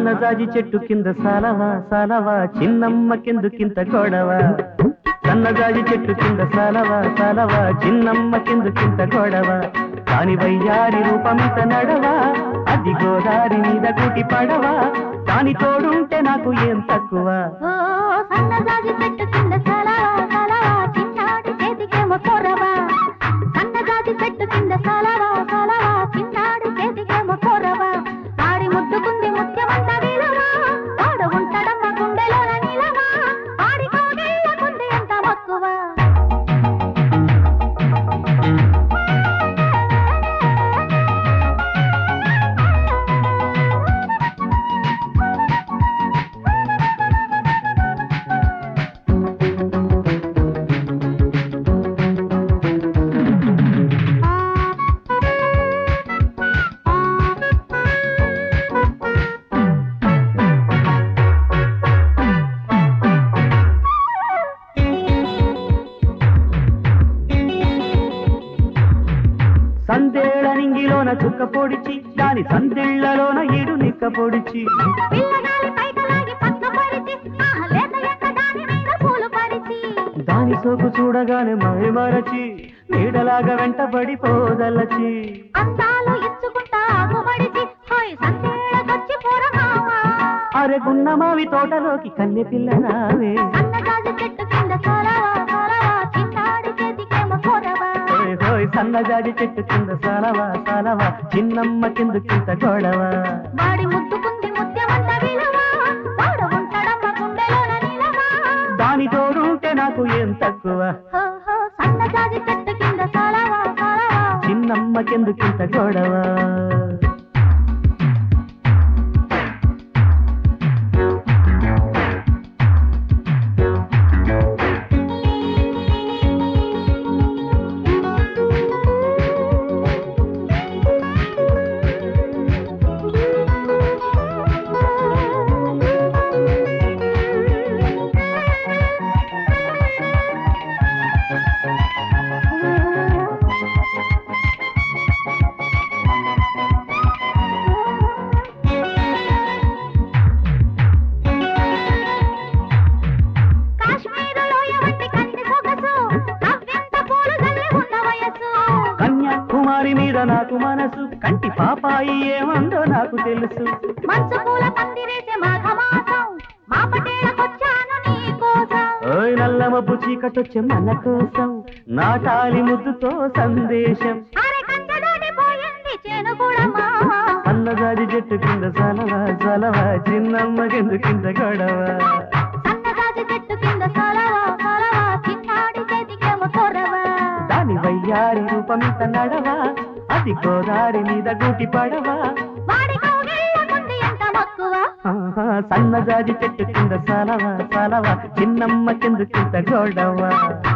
సన్నజాజి చెట్టు కింద సాలవా సాలవా చిన్నమ్మ కిందుకింత గొడవ సన్నజాజి చెట్టు కింద సాలవా సాలవా చిన్నమ్మ కిందుకింత గొడవ కాని వయ్యారి రూపమిత నడవా అది గోదారి మీద కూటి పడవా దాని తోడుంటే నాకు ఏం తక్కువ ఓ సన్నజాజి చెట్టు కింద సలవా సలవా చిన్నాడి చేతికేమో కొరవా సన్నజాజి చెట్టు కింద సలవా సలవా చిన్నాడి చేతికేమో కొరవా ఆడి ముద్దుకుంది ముత్యమంత విలువా వాడు ఉంటాడమ్మ గుండెలోన నిలవా ఆడి కోగిళ్ళకుంది ఎంత మక్కువ సందేళ నింగిలోన చుక్క పొడిచి దాని సందిళ్లలోన ఇడు నిక్క పొడిచి పిల్లగాలి పైకలాగి పక్క పరిచి ఆహా లేత ఎక్క దాని మీద పూలు పరిచి దాని సోకు చూడగానే మరచి నీడలాగా వెంటబడి పోదలచి అందాలు ఇచ్చుకుంటా ఆగుబడిచి హోయ్ సందేళకొచ్చి పోరమావా అరెగున్న మావి తోటలోకి కన్నె పిల్ల నావే సన్నజాజి చెట్టు కింద సలవా సలవా చిన్నాడి చేతికేమో కొరవా హోయ్ హోయ్ సన్నజాజి చెట్టు కింద సాలవా సాలవా చిన్నమ్మ కింద గొడవ వాడి ముద్దుకుంది ముత్యమంత విలువా వాడు ఉంటాడమ్మ గుండెలోన నిలవా దాని తోడుంటే నాకు ఏం తక్కువ హో హో సన్నజాజి చెట్టు కింద సలవా సలవా చిన్నమ్మ కింద గొడవ కాశ్మీరులో ఎవంటి కంది సొగసు నవ్వెంత పూలు జల్లి ఉన్న వయసు కన్యాకుమారి మీద నాకు మనసు కంటి పాపాయి ఏమందో నాకు తెలుసు మంచు పూల పందిరేసే మాఘమాసం మా పటేళకొచ్చాను నీ కోసం ఓయ్ నల్లమబ్బు చీకటొచ్చే మన కోసం నాటాలి ముద్దుతో సందేశం అరే కంచె దాటిపోయింది చేను కూడా మావా అన్నదాది చెట్టు కింద సలవా సలవా చిన్నమ్మ కింద కింద గొడవ సన్నగాజి చెట్టు కింద సలవా సలవా చిన్నాడి చేతికేమో కొరవా దాని వయ్యారి రూపమిత నడవా అది గోదారి మీద గూటి పడవా వాడి కౌగిళ్ళకుంది ఎంత మక్కువ ఆహా, సన్నజాజి చెట్టు కింద సలవా సలవా చిన్నమ్మ కింద కింద గొడవ